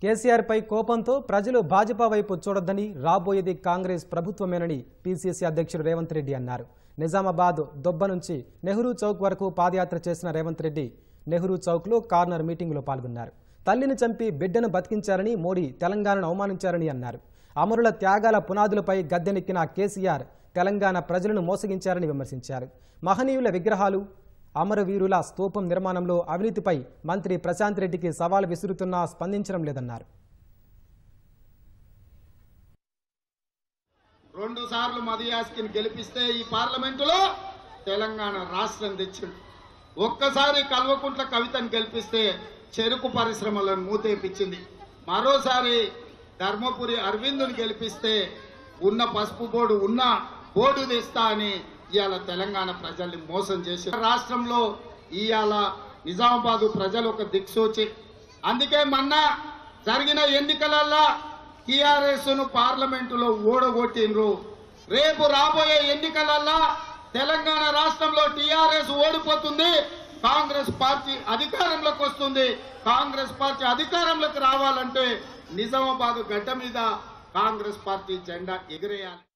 కేసీఆర్పై కోపంతో ప్రజలు భాజపా వైపు చూడొద్దని రాబోయేది కాంగ్రెస్ ప్రభుత్వమేనని పీసీసీ అధ్యక్షుడు రేవంత్ రెడ్డి అన్నారు నిజామాబాద్ దొబ్బ నుంచి నెహ్రూ చౌక్ వరకు పాదయాత్ర చేసిన రేవంత్ రెడ్డి నెహ్రూ చౌక్లో కార్నర్ మీటింగులో పాల్గొన్నారు తల్లిని చంపి బిడ్డను బతికించారని మోడీ తెలంగాణను అవమానించారని అన్నారు అమరుల త్యాగాల పునాదులపై గద్దెనెక్కిన కేసీఆర్ తెలంగాణ ప్రజలను మోసగించారని విమర్శించారు మహనీయుల విగ్రహాలు అమరవీరుల స్తూపం నిర్మాణంలో అవినీతిపై మంత్రి ప్రశాంత్ రెడ్డికి సవాల్ విసురుతున్నా స్పందించడం లేదన్నారు రెండు సార్లు మదియాస్కిని గెలిపిస్తే ఈ పార్లమెంటులో తెలంగాణ రాష్ట్రం తెచ్చిండు ఒక్కసారి కల్వకుంట్ల కవితను గెలిపిస్తే చెరుకు పరిశ్రమలను మూతేపించింది మరోసారి ధర్మపురి అరవిందుని గెలిపిస్తే ఉన్న పసుపు బోర్డు ఉన్న బోర్డు తెస్తా అని ఇవాళ తెలంగాణ ప్రజల్ని మోసం చేసి రాష్ట్రంలో ఇవాళ నిజామాబాదు ప్రజలు ఒక దిక్సూచి అందుకే మొన్న జరిగిన ఎన్నికలల్లో టిఆర్ఎస్ ను పార్లమెంటులో ఓడగొట్టిండ్రు రేపు రాబోయే ఎన్నికలల్లో తెలంగాణ రాష్ట్రంలో టిఆర్ఎస్ ఓడిపోతుంది కాంగ్రెస్ పార్టీ అధికారంలోకి వస్తుంది కాంగ్రెస్ పార్టీ అధికారంలోకి రావాలంటే నిజామాబాద్ గడ్డ మీద కాంగ్రెస్ పార్టీ జెండా ఎగిరేయాలి